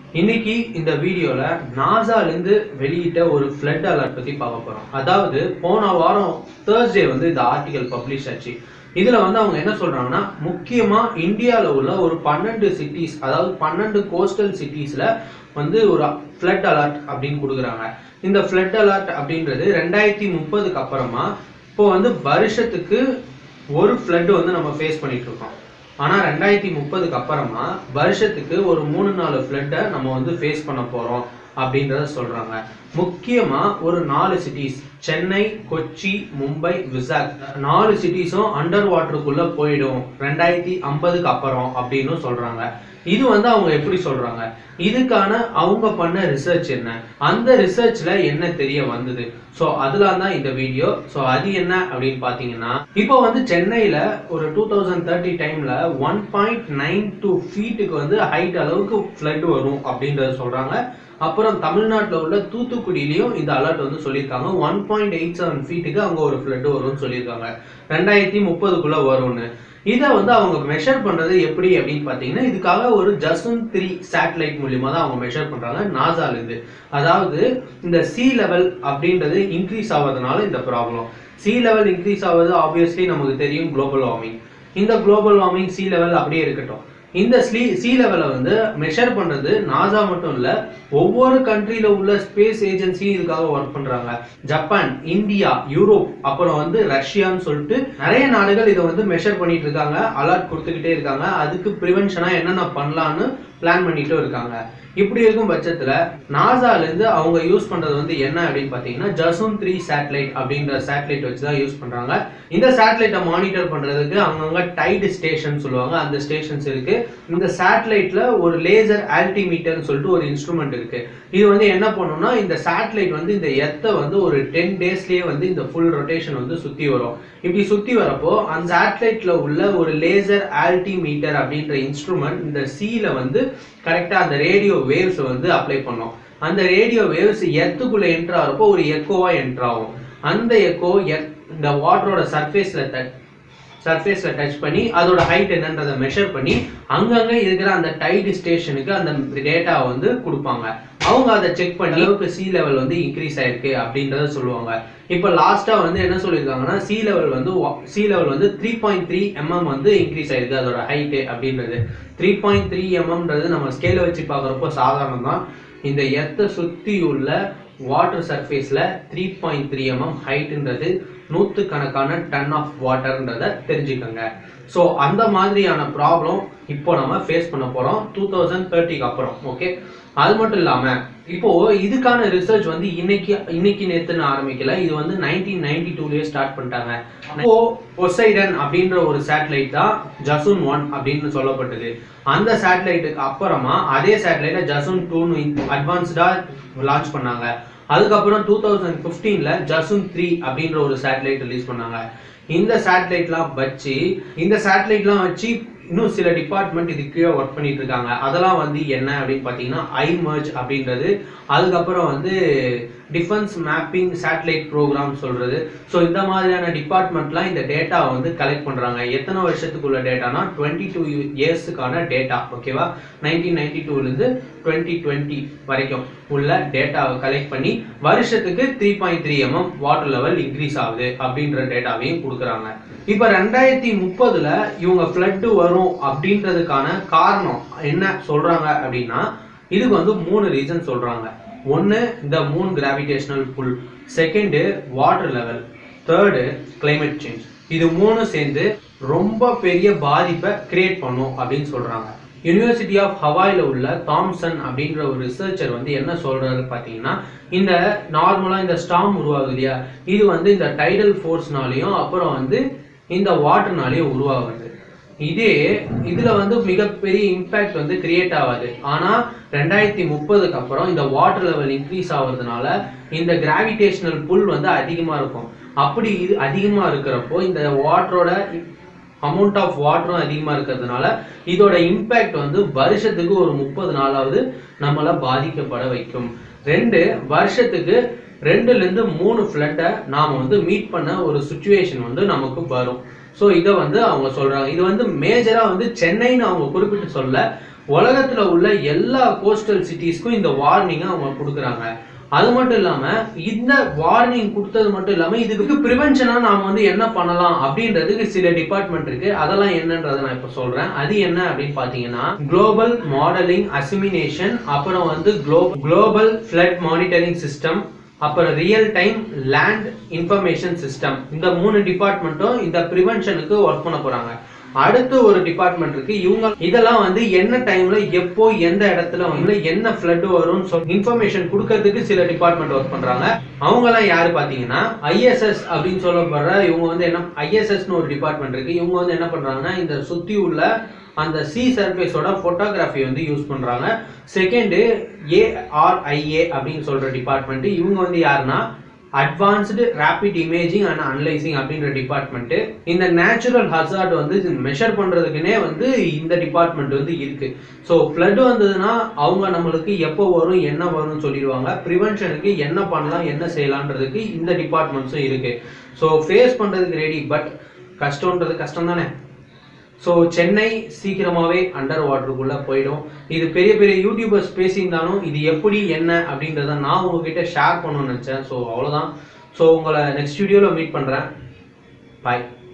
இன்னைக்கு இந்த வீடியோல நாசால இருந்து வெளியிட்ட ஒரு ஃப்ளட் அலர்ட் பத்தி பார்க்க போறோம் அதாவது போன வாரம் தேர்ஸ்டே வந்து இந்த ஆர்டிகல் பப்ளிஷ் ஆச்சு இதுல வந்து அவங்க என்ன சொல்றாங்கன்னா முக்கியமா இந்தியால உள்ள ஒரு பன்னெண்டு சிட்டிஸ் அதாவது பன்னெண்டு கோஸ்டல் சிட்டிஸ்ல வந்து ஒரு ஃப்ளட் அலர்ட் அப்படின்னு கொடுக்குறாங்க இந்த ஃப்ளட் அலர்ட் அப்படின்றது ரெண்டாயிரத்தி முப்பதுக்கு அப்புறமா இப்போ வந்து வருஷத்துக்கு ஒரு ஃப்ளட் வந்து நம்ம ஃபேஸ் பண்ணிட்டு இருக்கோம் ஆனா ரெண்டாயிரத்தி முப்பதுக்கு அப்புறமா வருஷத்துக்கு ஒரு மூணு நாலு ஃப்ளட்டை நம்ம வந்து ஃபேஸ் பண்ண போறோம் அப்படின்றத சொல்றாங்க முக்கியமா ஒரு நாலு சிட்டிஸ் சென்னை கொச்சி மும்பை விசாக் நாலு சிட்டிஸும் அண்டர் வாட்டருக்குள்ள போயிடும் ரெண்டாயிரத்தி ஐம்பதுக்கு அப்புறம் அப்படின்னு சொல்றாங்க இது வந்து அவங்க எப்படி சொல்றாங்க இதுக்கான அவங்க பண்ண ரிசர்ச் என்ன அந்த ரிசர்ச்ல என்ன தெரிய வந்தது ஸோ அதெல்லாம் தான் இந்த வீடியோ ஸோ அது என்ன அப்படின்னு பார்த்தீங்கன்னா இப்போ வந்து சென்னையில் ஒரு டூ தௌசண்ட் தேர்ட்டி டைமில் ஒன் பாயிண்ட் நைன் டூ ஃபீட்டுக்கு வந்து ஹைட் அளவுக்கு ஃப்ளட் வரும் அப்படின்றத சொல்கிறாங்க அப்புறம் தமிழ்நாட்டில் உள்ள தூத்துக்குடியிலையும் இந்த அலர்ட் வந்து சொல்லியிருக்காங்க ஒன் பாயிண்ட் எயிட் செவன் ஃபீட்டுக்கு அங்கே ஒரு ஃப்ளட் வரும்னு சொல்லியிருக்காங்க ரெண்டாயிரத்தி முப்பதுக்குள்ளே வரும்னு இதை வந்து அவங்க மெஷர் பண்றது எப்படி அப்படின்னு பார்த்தீங்கன்னா இதுக்காக ஒரு ஜசுன் த்ரீ சேட்டலைட் மூலியமா தான் அவங்க மெஷர் பண்றாங்க நாசால இருந்து அதாவது இந்த சி லெவல் அப்படின்றது இன்க்ரீஸ் ஆவதனால இந்த ப்ராப்ளம் சி லெவல் இன்க்ரீஸ் ஆவது ஆப்வியஸ்லி நமக்கு தெரியும் குளோபல் வார்மிங் இந்த குளோபல் வார்மிங் சி லெவல் அப்படியே இருக்கட்டும் இந்த ஸ்லீ சி லெவலை வந்து மெஷர் பண்றது நாசா மட்டும் இல்ல ஒவ்வொரு கண்ட்ரியில உள்ள ஸ்பேஸ் ஏஜென்சியும் இதுக்காக ஒர்க் பண்றாங்க ஜப்பான் இந்தியா யூரோப் அப்புறம் வந்து ரஷ்யான்னு சொல்லிட்டு நிறைய நாடுகள் இதை வந்து மெஷர் பண்ணிட்டு இருக்காங்க அலர்ட் கொடுத்துக்கிட்டே இருக்காங்க அதுக்கு ப்ரிவென்ஷனா என்னென்ன பண்ணலான்னு பிளான் பண்ணிட்டு இருக்காங்க இப்படி இருக்கும் பட்சத்துல நாசால இருந்து அவங்க யூஸ் பண்றது வந்து என்ன அப்படின்னு பாத்தீங்கன்னா ஜசூன் த்ரீ சேட்டலைட் அப்படின்ற சேட்டலைட் வச்சு தான் யூஸ் பண்றாங்க இந்த சேட்டலைட்டை மானிட்டர் பண்றதுக்கு அங்கங்க டைடு ஸ்டேஷன் சொல்லுவாங்க அந்த ஸ்டேஷன்ஸ் இருக்கு இந்த சேட்டலைட்ல ஒரு லேசர் ஆல்டிமீட்டர்னு சொல்லிட்டு ஒரு இன்ஸ்ட்ருமெண்ட் இருக்கு இது வந்து என்ன பண்ணும்னா இந்த சேட்டலைட் வந்து இந்த எத்தை வந்து ஒரு டென் டேஸ்லயே வந்து இந்த ஃபுல் ரொட்டேஷன் வந்து சுத்தி வரும் இப்படி சுத்தி வரப்போ அந்த சேட்டலைட்ல உள்ள ஒரு லேசர் ஆல்டிமீட்டர் அப்படின்ற இன்ஸ்ட்ருமெண்ட் இந்த சீல வந்து கரெக்டா அந்த ரேடியோ வேவ்ஸ் வந்து அப்ளை பண்ணும் அந்த ரேடியோ வேவ்ஸ் எர்த்துக்குள்ள என்ட்ரு ஆகிறப்போ ஒரு எக்கோவா என்ட்ரு ஆகும் அந்த எக்கோ இந்த வாட்டரோட சர்ஃபேஸ்ல சர்ஃபேஸ்ல டச் பண்ணி அதோட ஹைட் என்னன்றதை மெஷர் பண்ணி அங்கங்க இருக்கிற அந்த டைடு ஸ்டேஷனுக்கு அந்த டேட்டாவை வந்து கொடுப்பாங்க அவங்க அதை செக் பண்ணி அளவுக்கு சி லெவல் வந்து இன்க்ரீஸ் ஆயிருக்கு அப்படின்றத சொல்லுவாங்க இப்போ லாஸ்டா வந்து என்ன சொல்லியிருக்காங்கன்னா சி லெவல் வந்து சி லெவல் வந்து த்ரீ பாயிண்ட் த்ரீ எம்எம் வந்து இன்க்ரீஸ் ஆயிருக்கு அதோட ஹைட்டு அப்படின்றது த்ரீ பாயிண்ட் த்ரீ எம்எம்ன்றது நம்ம ஸ்கேலை வச்சு பார்க்குறப்போ சாதாரணம் தான் இந்த எத்தை சுற்றி உள்ள வாட்டர் சர்ஃபேஸில் த்ரீ பாயிண்ட் த்ரீ எம்எம் ஹைட்டுன்றது நூற்றுக்கணக்கான டன் ஆஃப் வாட்டர்ன்றதை தெரிஞ்சுக்கோங்க ஸோ அந்த மாதிரியான ப்ராப்ளம் இப்போ நம்ம ஃபேஸ் பண்ண போகிறோம் டூ தௌசண்ட் தேர்ட்டிக்கு அப்புறம் ஓகே அது மட்டும் இல்லாமல் இப்போ இதுக்கான ரிசர்ச் வந்து இன்னைக்கு இன்னைக்கு நேத்துன்னு ஆரம்பிக்கல இது வந்து நைன்டீன் நைன்டி டூலயே ஸ்டார்ட் பண்ணிட்டாங்க இப்போ பொசைடன் அப்படின்ற ஒரு சேட்டலைட் தான் ஜசூன் ஒன் அப்படின்னு சொல்லப்பட்டது அந்த சேட்டலைட்டுக்கு அப்புறமா அதே சேட்டலைட்டை ஜசூன் டூன்னு அட்வான்ஸ்டா லான்ச் பண்ணாங்க அதுக்கப்புறம் டூ தௌசண்ட் ஃபிஃப்டீன்ல ஜசூன் த்ரீ அப்படின்ற ஒரு சேட்டலைட் ரிலீஸ் பண்ணாங்க இந்த சேட்டலைட்லாம் வச்சு இந்த சேட்டலைட்லாம் வச்சு இன்னும் சில டிபார்ட்மெண்ட் இது கீழே ஒர்க் பண்ணிட்டு இருக்காங்க அதெல்லாம் வந்து என்ன அப்படின்னு பார்த்தீங்கன்னா ஐ மர்ஜ் அப்படின்றது அதுக்கப்புறம் வந்து டிஃபென்ஸ் மேப்பிங் சேட்டலைட் ப்ரோக்ராம் சொல்றது ஸோ இந்த மாதிரியான டிபார்ட்மெண்ட்லாம் இந்த டேட்டாவை வந்து கலெக்ட் பண்றாங்க எத்தனை வருஷத்துக்குள்ள டேட்டானா டுவெண்ட்டி டூ இயர்ஸுக்கான டேட்டா ஓகேவா நைன்டீன் நைன்டி டூலேருந்து டுவெண்ட்டி டுவெண்ட்டி வரைக்கும் உள்ள டேட்டாவை கலெக்ட் பண்ணி வருஷத்துக்கு three point three mm water level increase ஆகுது அப்படின்ற டேட்டாவையும் கொடுக்குறாங்க இப்போ ரெண்டாயிரத்தி முப்பதுல இவங்க ஃப்ளட்டு வரும் அப்படின்றதுக்கான காரணம் என்ன சொல்றாங்க அப்படின்னா இதுக்கு வந்து மூணு ரீசன் சொல்றாங்க ஒன்று இந்த moon gravitational pull second water level third climate change இது மூணு சேர்ந்து ரொம்ப பெரிய பாதிப்பை கிரியேட் பண்ணும் அப்படின்னு சொல்றாங்க யூனிவர்சிட்டி ஆஃப் ஹவாயில் உள்ள தாம்சன் அப்படின்ற ஒரு ரிசர்ச்சர் வந்து என்ன சொல்றாரு பார்த்தீங்கன்னா இந்த நார்மலாக இந்த ஸ்டாம் உருவாகுது இல்லையா இது வந்து இந்த டைடல் ஃபோர்ஸ்னாலையும் அப்புறம் வந்து இந்த வாட்டர்னாலையும் உருவாகுது இதே இதுல வந்து மிகப்பெரிய இம்பாக்ட் வந்து கிரியேட் ஆகாது ஆனா ரெண்டாயிரத்தி முப்பதுக்கு அப்புறம் இந்த வாட்டர் லெவல் இன்க்ரீஸ் ஆகுறதுனால இந்த கிராவிடேஷனல் புல் வந்து அதிகமா இருக்கும் அப்படி இது அதிகமா இருக்கிறப்போ இந்த வாட்டரோட அமௌண்ட் ஆஃப் வாட்டரும் அதிகமா இருக்கிறதுனால இதோட இம்பாக்ட் வந்து வருஷத்துக்கு ஒரு முப்பது நாளாவது நம்மள பாதிக்கப்பட வைக்கும் ரெண்டு வருஷத்துக்கு ரெண்டுல இருந்து மூணு ஃப்ளட்டை நாம வந்து மீட் பண்ண ஒரு சுச்சுவேஷன் வந்து நமக்கு வரும் ஸோ இதை வந்து அவங்க சொல்றாங்க இது வந்து மேஜரா வந்து சென்னைன்னு அவங்க குறிப்பிட்டு சொல்ல உலகத்துல உள்ள எல்லா கோஸ்டல் சிட்டிஸ்க்கும் இந்த வார்னிங்கை அவங்க கொடுக்குறாங்க அது மட்டும் இல்லாம இந்த வார்னிங் கொடுத்தது மட்டும் இல்லாம இதுக்கு ப்ரிவென்ஷனா நாம வந்து என்ன பண்ணலாம் அப்படின்றதுக்கு சில டிபார்ட்மெண்ட் இருக்கு அதெல்லாம் என்னன்றதை நான் இப்ப சொல்றேன் அது என்ன அப்படின்னு பாத்தீங்கன்னா குளோபல் மாடலிங் அசிமினேஷன் அப்புறம் வந்து குளோபல் ஃபிளட் மானிட்டரிங் சிஸ்டம் அப்புறம் real time land information system இந்த மூணு டிபார்ட்மெண்ட்டும் இந்த ப்ரிவென்ஷனுக்கு ஒர்க் பண்ண போறாங்க அடுத்து ஒரு டிபார்ட்மெண்ட் இருக்கு இவங்க இதெல்லாம் வந்து என்ன டைம்ல எப்போ எந்த இடத்துல வந்து என்ன ஃப்ளட் வரும்னு சொல்லி இன்ஃபர்மேஷன் கொடுக்கறதுக்கு சில டிபார்ட்மெண்ட் ஒர்க் பண்றாங்க அவங்க எல்லாம் யாரு பாத்தீங்கன்னா ஐஎஸ்எஸ் அப்படின்னு சொல்லப்படுற இவங்க வந்து என்ன ஐஎஸ்எஸ்னு ஒரு டிபார்ட்மெண்ட் இருக்கு இவங்க வந்து என்ன பண்றாங்கன்னா இந்த சுத்தி உள்ள அந்த சி சர்ஃபேஸோட ஃபோட்டோகிராஃபி வந்து யூஸ் பண்றாங்க செகண்டு ஏஆர்ஐஏ அப்படின்னு சொல்ற டிபார்ட்மெண்ட் இவங்க வந்து யாருன்னா advanced rapid imaging and analysing அப்படின்ற டிபார்ட்மெண்ட் இந்த நேச்சுரல் ஹசார்ட் வந்து மெஷர் பண்றதுக்குனே வந்து இந்த டிபார்ட்மெண்ட் வந்து இருக்கு ஸோ ஃப்ளட் வந்ததுன்னா அவங்க நம்மளுக்கு எப்போ வரும் என்ன வரும்னு சொல்லிடுவாங்க ப்ரிவென்ஷனுக்கு என்ன பண்ணலாம் என்ன செய்யலான்றதுக்கு இந்த டிபார்ட்மெண்ட்ஸும் இருக்கு ஸோ ஃபேஸ் பண்றதுக்கு ரெடி பட் கஷ்டம்ன்றது கஷ்டம் தானே ஸோ சென்னை சீக்கிரமாவே அண்டர் வாட்டருக்குள்ள போயிடும் இது பெரிய பெரிய யூடியூபர்ஸ் பேசியிருந்தாலும் இது எப்படி என்ன அப்படின்றத நான் உங்ககிட்ட ஷேர் பண்ணணும்னு நினச்சேன் ஸோ அவ்வளோதான் ஸோ உங்களை நெக்ஸ்ட் வீடியோவில் மீட் பண்ணுறேன் பாய்